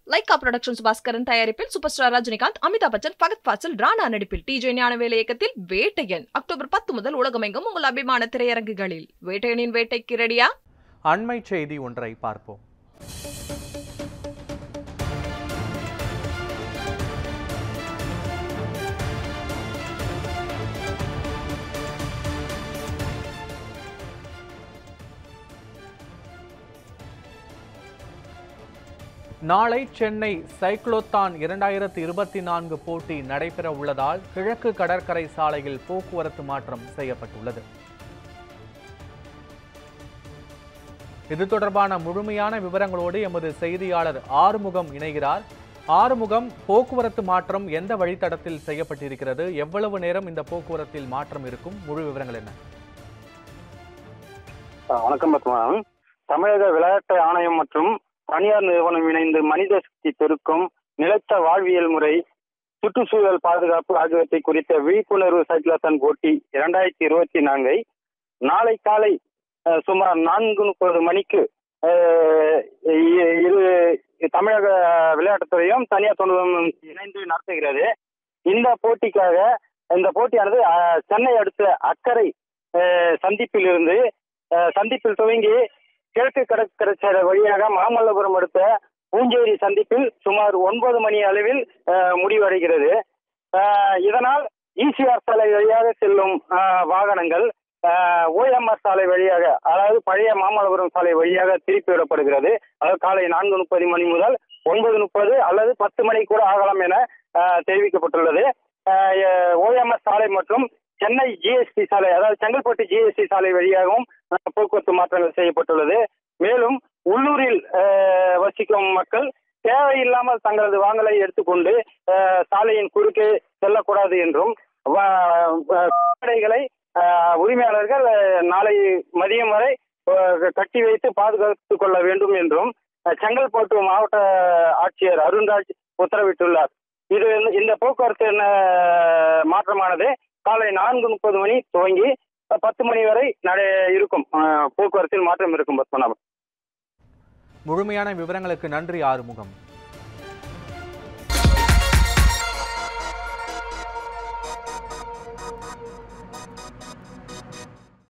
Lyca productions Bhaskaran தயாரிப்பில் super star Rajinikanth Amitabh Bachchan Fahadh Faasil Rana நடிப்பில் TJ ஞானவேல இயக்கத்தில் வேட்டையன் அக்டோபர் பத்து முதல் உலகமெங்கும் உங்கள் அபிமான திரையரங்குகளில் வேட்டையனின் வேட்டைக்கு ரெடியா அண்மை செய்தி ஒன்றை பார்ப்போம் நாளை சென்னை சைக்ளோத்தான் இரண்டாயிரத்தி இருபத்தி நான்கு போட்டி நடைபெற உள்ளதால் கிழக்கு கடற்கரை சாலையில் போக்குவரத்து மாற்றம் செய்யப்பட்டுள்ளது இது தொடர்பான முழுமையான விவரங்களோடு எமது செய்தியாளர் ஆறுமுகம் இணைகிறார் ஆறுமுகம் போக்குவரத்து மாற்றம் எந்த வழித்தடத்தில் செய்யப்பட்டிருக்கிறது எவ்வளவு நேரம் இந்த போக்குவரத்தில் மாற்றம் இருக்கும் முழு விவரங்கள் என்ன வணக்கம் பத்மநாபன் தமிழக விளையாட்டு ஆணையம் மற்றும் தனியார் நிறுவனம் இணைந்து மனித சக்தி பெருக்கம் நிலைத்த வாழ்வியல் முறை சுற்றுச்சூழல் பாதுகாப்பு ஆகியவற்றை குறித்த விழிப்புணர்வு சைக்கிளத்தன் போட்டி இரண்டாயிரத்தி இருபத்தி நான்கை நாளை காலை அஹ், சுமார் நான்கு முப்பது மணிக்கு அஹ், இ- இரு தமிழக விளையாட்டுத்துறையும் தனியார் தொழிலும் இணைந்து நடத்துகிறது இந்த போட்டிக்காக இந்த போட்டியானது அஹ், சென்னை அடுத்த அக்கரை அஹ், சந்திப்பில் இருந்து அஹ், சந்திப்பில் துவங்கி கிழக்கு கடற்கரை சாலை வழியாக மாமல்லபுரம் அடுத்த பூஞ்சேரி சந்திப்பில் சுமார் ஒன்பது மணி அளவில் அஹ், முடிவடைகிறது அஹ், இதனால் இசிஆர் சாலை வழியாக செல்லும் அஹ், வாகனங்கள் ஓஎம்ஆர் சாலை வழியாக அதாவது பழைய மாமல்லபுரம் சாலை வழியாக திருப்பி விடப்படுகிறது அதாவது காலை நான்கு முப்பது மணி முதல் ஒன்பது முப்பது அல்லது பத்து மணி கூட ஆகலாம் என அஹ், தெரிவிக்கப்பட்டுள்ளது ஓஎம்எஸ் சாலை மற்றும் சென்னை ஜிஎஸ்டி சாலை அதாவது செங்கல்பட்டு ஜிஎஸ்டி சாலை வழியாகவும் அஹ், போக்குவரத்து மாற்றங்கள் செய்யப்பட்டுள்ளது மேலும் உள்ளூரில் அஹ், வசிக்கும் மக்கள் தேவையில்லாமல் தங்களது வாங்கலை எடுத்துக்கொண்டு அஹ், சாலையின் குறுக்கே செல்லக்கூடாது என்றும் வ- வ- கடைகளை அஹ், உரிமையாளர்கள் அஹ், நாளை மதியம் வரை அஹ், கட்டி வைத்து பாதுகாத்துக் கொள்ள வேண்டும் என்றும் அஹ், செங்கல்பட்டு மாவட்ட ஆட்சியர் அருண்ராஜ் உத்தரவிட்டுள்ளார் இது இந்த போக்குவரத்து என்ன மாற்றமானது காலை நான்கு முப்பது மணி துவங்கி அஹ், பத்து மணி வரை நடை இருக்கும் அஹ், போக்குவரத்தில் மாற்றம் இருக்கும் பத்மநாபன் முழுமையான விவரங்களுக்கு நன்றி ஆறுமுகம்